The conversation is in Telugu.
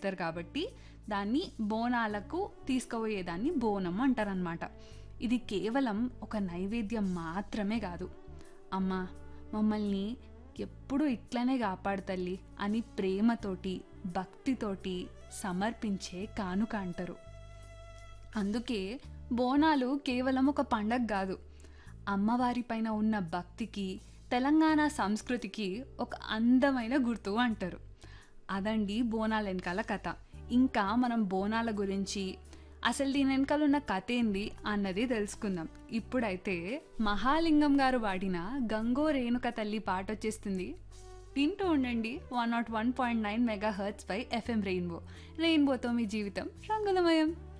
పెడతారు కాబట్టి దాన్ని బోనాలకు తీసుకుపోయేదాన్ని బోనం అంటారనమాట ఇది కేవలం ఒక నైవేద్యం మాత్రమే కాదు అమ్మ మమ్మల్ని ఎప్పుడు ఇట్లనే కాపాడు తల్లి అని ప్రేమతోటి భక్తితోటి సమర్పించే కానుక అంటారు అందుకే బోనాలు కేవలం ఒక పండగ కాదు అమ్మవారి పైన ఉన్న భక్తికి తెలంగాణ సంస్కృతికి ఒక అందమైన గుర్తు అంటారు అదండి బోనాల వెనకాల కథ ఇంకా మనం బోనాల గురించి అసలు దీని వెనకాల ఉన్న కథ ఏంది అన్నది తెలుసుకుందాం ఇప్పుడైతే మహాలింగం గారు వాడిన గంగో రేణుక తల్లి పాట వచ్చేస్తుంది వింటూ ఉండండి one nought one point nine megahertz పై ఎఫ్ఎం రెయిన్బో రెయిన్బోతో మీ జీవితం రంగులమయం